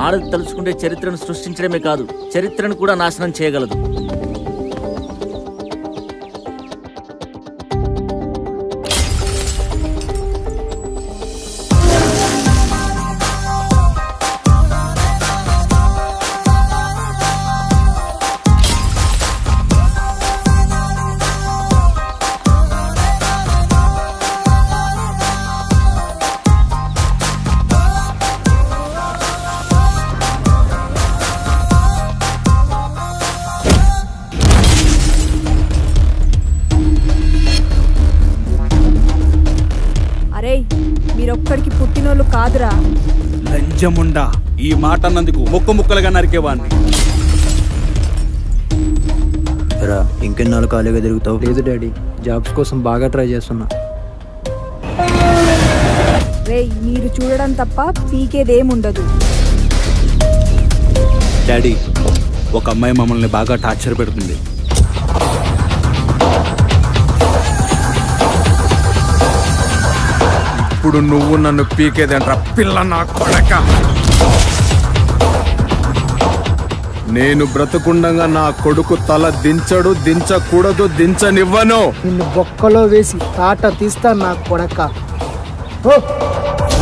ఆడది తలుచుకుంటే చరిత్రను సృష్టించడమే కాదు చరిత్రను కూడా నాశనం చేయగలదు అరే మీరొక్కడికి పుట్టినోళ్ళు కాదురా లంజముండా ఈ మాట అన్నందుకు ముక్క ముక్కలుగా నరికేవాడిని రా ఇంకెన్నాళ్ళు ఖాళీగా తిరుగుతావు లేదు డాడీ జాబ్స్ కోసం బాగా ట్రై చేస్తున్నా రేయ్ మీరు చూడడం తప్ప పీకేదేముండదు డాడీ ఒక అమ్మాయి మమ్మల్ని బాగా టార్చర్ పెడుతుంది ఇప్పుడు నువ్వు నన్ను పీకేదంట్రా పిల్ల నా కొడక నేను బ్రతుకుండగా నా కొడుకు తల దించడు దించకూడదు దించనివ్వను నిన్ను బొక్కలో వేసి తాట తీస్తా నా కొడక ఓ